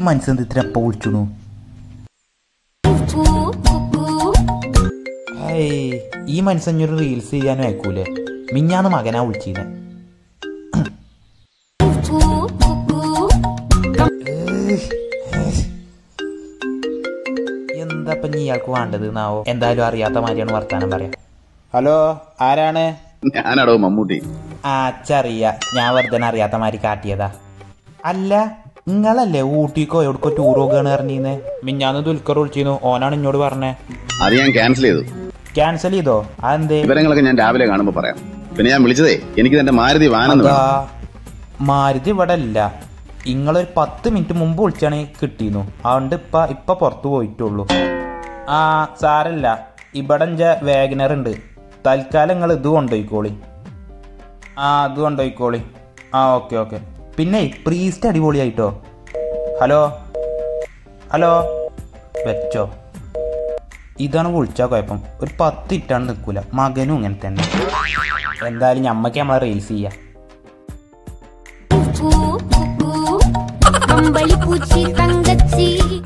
മനസ്സെന്ത് ഇത്ര എപ്പോ വിളിച്ചുണു ഏയ് ഈ മനസ്സഞ്ഞൊരു റീൽസ് ചെയ്യാനും അയക്കൂലേ മിഞ്ഞാന്ന് മകനാ വിളിച്ചീനെ എന്താ ഇപ്പൊ ഇനി ഇയാൾക്ക് വേണ്ടത് എന്നാവോ എന്തായാലും അറിയാത്ത മാതിരിയാണ് വർത്താനം പറയാം ഹലോ ആരാണ് ഞാനാടോ മമ്മൂട്ടി ആ അച്ചറിയ ഞാൻ വെറുതെ അറിയാത്ത മാതിരി കാട്ടിയതാ അല്ല നിങ്ങളല്ലേ ഊട്ടിക്കോ എവിടക്കോ ടൂർ പോകുകയാണ് പറഞ്ഞീന്ന് മിഞ്ഞാന്ന് ദുൽഖർ വിളിച്ചിരുന്നു ഓനാണ് എന്നോട് പറഞ്ഞേ അത് ഞാൻ ക്യാൻസൽ ചെയ്തു ക്യാൻസൽ ചെയ്തോ അതെന്തേ വിവരങ്ങളൊക്കെ ഞാൻ രാവിലെ കാണുമ്പോൾ പറയാം പിന്നെ ഞാൻ വിളിച്ചതേ എനിക്ക് എന്റെ മാരുതി വാനെന്ന് അതാ വേണം മാരുതി ഇവിടെ അല്ല ഇങ്ങളൊരു പത്ത് മിനിറ്റ് മുമ്പ് വിളിച്ചാണെങ്കിൽ കിട്ടിയിരുന്നു അതുകൊണ്ട് ഇപ്പ ഇപ്പൊ പുറത്തു പോയിട്ടുള്ളൂ ആ സാരല്ല ഇവിടെ എന്റെ വേഗനർ ഉണ്ട് തൽക്കാലം നിങ്ങൾ ഇത് കൊണ്ടുപോയിക്കോളി ആ ഇത് കൊണ്ടുപോയിക്കോളി ആ ഓക്കെ ഓക്കെ പിന്നെ പ്രീസ്റ്റ് അടിപൊളിയായിട്ടോ ഹലോ ഹലോ വെച്ചോ ഇതാണ് വിളിച്ചാ കുഴപ്പം ഒരു പത്ത് ഇട്ടാണ് നിൽക്കൂല മകനും ഇങ്ങനെ തന്നെ എന്തായാലും ഞമ്മക്ക് നമ്മളെ റീൽസ് ചെയ്യാം കമ്പളി പൂച്ചി തങ്കച്ചി